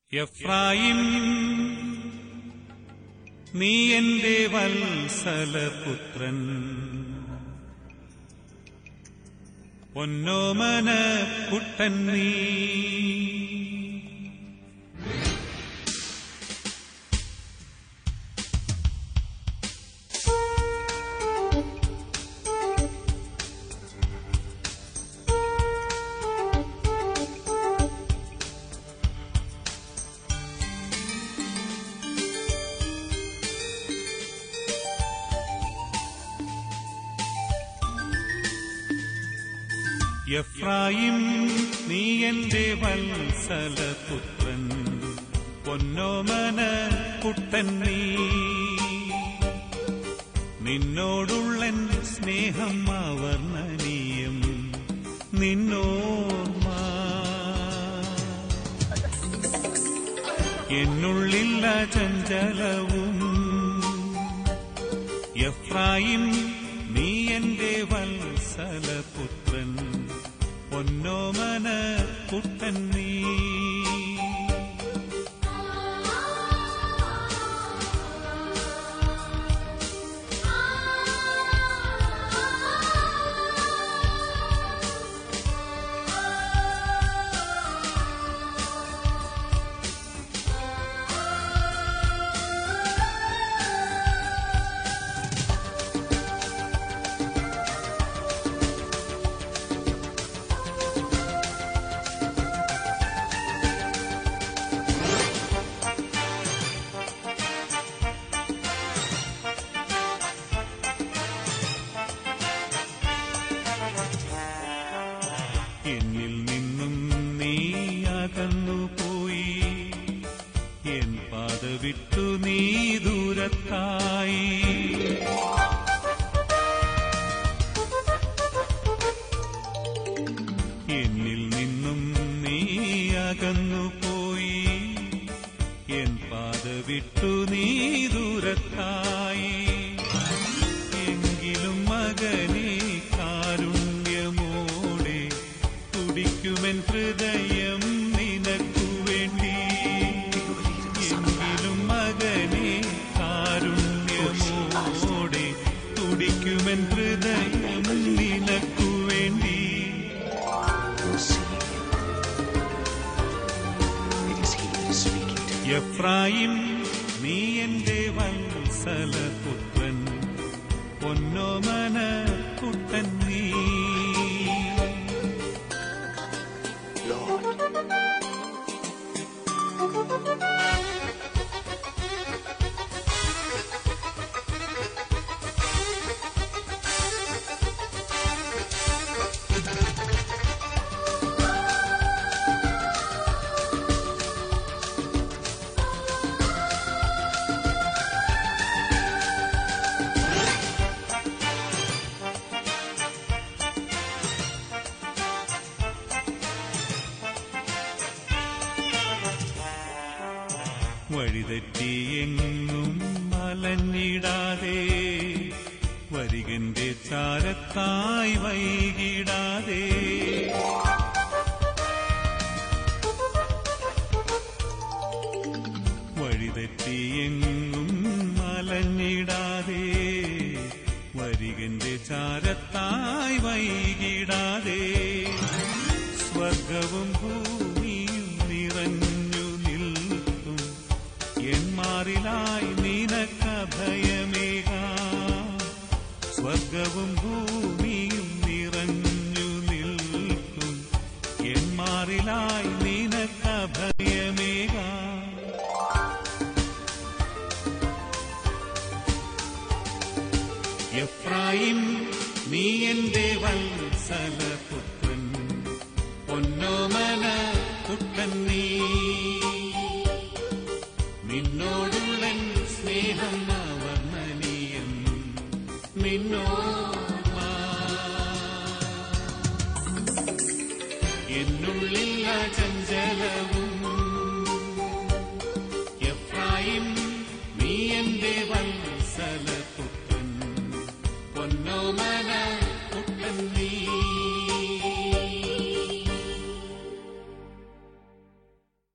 എഫ്രായിം നീ എന്റെ വത്സലപുത്രൻ പൊന്നോമന കുട്ടൻ നീ എഫ്രായിം നീ എന്റെ വത്സലപുത്രൻ പൊന്നോമന കുട്ടൻ നീ നിന്നോടുള്ളൻ സ്നേഹം അവർണ്ണനീയം നിന്നോർമ്മ എന്നുള്ളില്ല ചഞ്ചലവും എഫ്രായിം നീ എന്റെ വത്സലപുത്രൻ പൊന്നോമന കുട്ടൻ നീ എന്നിൽ നിന്നും നീ അകന്നുപോയി എൻ പാത വിട്ടു നീ ദൂരത്തായി എന്നിൽ നിന്നും നീ അകന്നുപോയി എൻ പാത വിട്ടു നീ ദൂരത്തായി എങ്കിലും മകനെ കാരുണ്യമോടെ തുടിക്കുമെൻ ഹൃദയം നിനക്കു വേണ്ടി എങ്കിലും മകനെ കാരുണ്യമോടെ തുടിക്കുമെൻ ഹൃദയം നിനക്കു വേണ്ടി You'll see. It is He that is speaking to you. Ephraim നീ എന്റെ വത്സലപുത്രൻ പൊന്നോമന കുട്ടൻ നീ Lord, വഴിതെറ്റിയെങ്ങും മലഞ്ഞിടാതെ വരികന്റെ ചാരത്തായി വൈകിടാതെ വഴിതെറ്റിയെങ്ങും മലഞ്ഞിടാതെ വരികന്റെ ചാരത്തായി വൈകിടാതെ സ്വർഗവും ഭൂമിയും നിറഞ്ഞു നിൽക്കും എന്മാറിലായി നിനക്കഭയമേക സ്വർഗവും ഭൂമിയും നിറഞ്ഞു നിൽക്കും എന്മാറിലായി നിനക്കഭയമേക എഫ്രായിം നീ എന്റെ വത്സലപുത്രൻ പൊന്നോമന കുട്ടൻ നീ നിന്നോടുള്ള സ്നേഹം അവർണ്ണനീയം നിന്നോർമ്മ എന്നുള്ളിൽ ചഞ്ചലവും